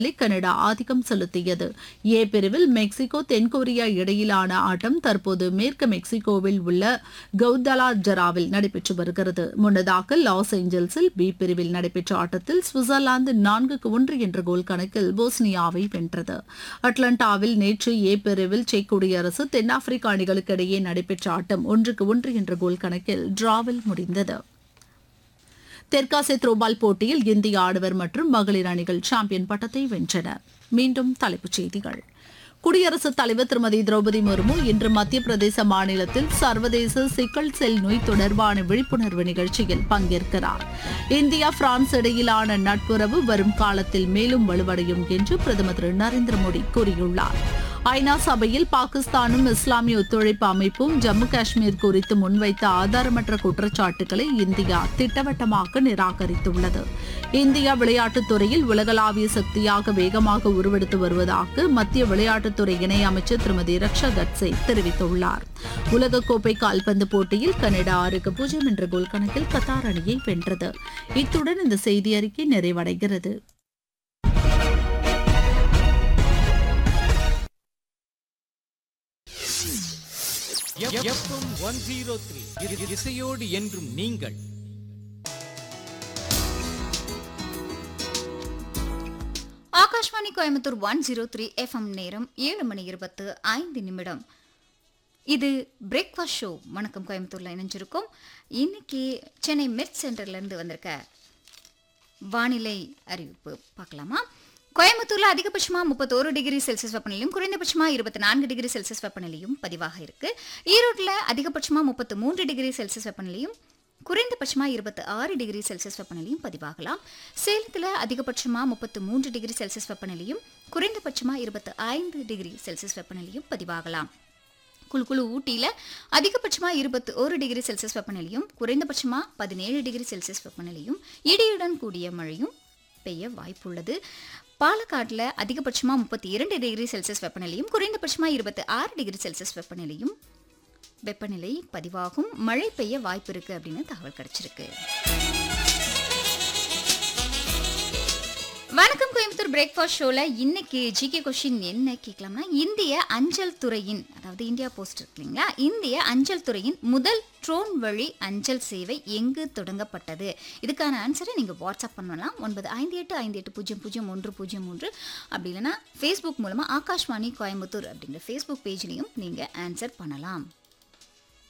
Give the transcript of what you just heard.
Canada ஆதிக்கம் செலுத்தியது ஏ பிரிவில் மெக்சிகோ தென்கொரியா இடையிலான ஆட்டம் தற்போது மேற்கு மெக்சிகோவில் உள்ள கவுதலாஜராவில் நடைபெற்று வருகிறது முன்னதாக லாஸ் ஏஞ்சல்ஸில் பி பிரிவில் நடைபெற்ற ஆட்டத்தில் சுவிட்சர்லாந்து நான்குக்கு ஒன்று என்ற கோல் கணக்கில் போஸ்னியாவை வென்றது அட்லாண்டாவில் நேற்று ஏ பிரிவில் செக் குடியரசு தென்னாப்பிரிக்க அணிகளுக்கு இடையே நடைபெற்ற ஆட்டம் ஒன்றுக்கு ஒன்று என்ற கோல் கணக்கில் டிராவில் முடிந்தது தெற்காசிய த்ரோபால் போட்டியில் இந்திய ஆடவர் மற்றும் மகளிர் அணிகள் சாம்பியன் பட்டத்தை வென்றன மீண்டும் தலைப்புச் செய்திகள் குடியரசுத் தலைவர் திருமதி திரௌபதி முர்மு இன்று மத்திய பிரதேச மாநிலத்தில் சர்வதேச சிக்கல் செல் நோய் தொடர்பான விழிப்புணர்வு நிகழ்ச்சியில் பங்கேற்கிறார் இந்தியா பிரான்ஸ் இடையிலான நட்புறவு வரும் காலத்தில் மேலும் வலுவடையும் என்று பிரதமர் திரு நரேந்திர மோடி கூறியுள்ளார் ஐநா சபையில் பாகிஸ்தானும் இஸ்லாமிய ஒத்துழைப்பு அமைப்பும் ஜம்மு காஷ்மீர் குறித்து முன்வைத்த ஆதாரமற்ற குற்றச்சாட்டுகளை இந்தியா திட்டவட்டமாக நிராகரித்துள்ளது இந்தியா விளையாட்டுத் துறையில் உலகளாவிய சக்தியாக வேகமாக உருவெடுத்து வருவதாக மத்திய விளையாட்டுத்துறை இணையமைச்சர் திருமதி ரக்ஷா கட்சே தெரிவித்துள்ளார் உலகக்கோப்பை கால்பந்து போட்டியில் கனடா ஆறுக்கு பூஜ்ஜியம் என்ற கோல் கணக்கில் கத்தார் அணியை வென்றது இத்துடன் இந்த செய்தி அறிக்கை நிறைவடைகிறது எஃப்எம் ஒன் ஜீரோ த்ரீ இசையோடு என்றும் நீங்கள் Akashvani Coimbatore one zero three FM நேரம் ஏழு மணி இருபத்து ஐந்து நிமிடம் இது பிரேக்ஃபாஸ்ட் ஷோ வணக்கம் கோயம்புத்தூரில் இணைஞ்சிருக்கோம் இன்னைக்கு சென்னை மெட் சென்டர்லேருந்து வந்திருக்க வானிலை அறிவிப்பு பார்க்கலாமா கோயம்புத்தூர்ல அதிகபட்சமா முப்பத்தோரு டிகிரி செல்சியஸ் வெப்பநிலையும் குறைந்தபட்சமா இருபத்தி நான்கு டிகிரி செல்சியஸ் வெப்பநிலையும் பதிவாக இருக்கு ஈரோட்டில் அதிகபட்சமா முப்பத்து மூன்று டிகிரி செல்சியஸ் வெப்பநிலையும் குறைந்தபட்சமா இருபத்தி ஆறு டிகிரி செல்சியஸ் வெப்பநிலையும் பதிவாகலாம் சேலத்தில் அதிகபட்சமா முப்பத்து மூன்று டிகிரி செல்சியஸ் வெப்பநிலையும் குறைந்தபட்சமா இருபத்தி ஐந்து டிகிரி செல்சியஸ் வெப்பநிலையும் பதிவாகலாம் குழு குழு ஊட்டியில் அதிகபட்சமாக இருபத்தி ஒரு டிகிரி செல்சியஸ் வெப்பநிலையும் குறைந்தபட்சமாக பதினேழு டிகிரி செல்சியஸ் வெப்பநிலையும் இடியுடன் கூடிய மழையும் பெய்ய வாய்ப்புள்ளது பாலக்காட்டில் அதிகபட்சமாக முப்பத்தி இரண்டு டிகிரி செல்சியஸ் வெப்பநிலையும் குறைந்தபட்சமாக இருபத்தி ஆறு டிகிரி செல்சியஸ் வெப்பநிலையும் வெப்பநிலை பதிவாகும் மழை பெய்ய வாய்ப்பு இருக்கு அப்படின்னு தகவல் கிடைச்சிருக்கு வணக்கம் கோயம்புத்தூர் பிரேக்ஃபாஸ்ட் ஷோவில் இன்னைக்கு ஜிகே கொஷின் என்ன கேட்கலாம்னா இந்திய அஞ்சல் துறையின் அதாவது இந்தியா போஸ்ட் இருக்கு இல்லைங்களா இந்திய அஞ்சல் துறையின் முதல் ட்ரோன் வழி அஞ்சல் சேவை எங்கு தொடங்கப்பட்டது இதுக்கான ஆன்சரை நீங்கள் வாட்ஸ்அப் பண்ணலாம் ஒன்பது ஐந்து எட்டு ஐந்து எட்டு பூஜ்ஜியம் பூஜ்ஜியம் ஒன்று பூஜ்ஜியம் மூன்று அப்படி இல்லைன்னா ஃபேஸ்புக் மூலமாக ஆகாஷ்வாணி கோயம்புத்தூர் அப்படிங்கிற ஃபேஸ்புக் பேஜ்லேயும் நீங்கள் ஆன்சர் பண்ணலாம்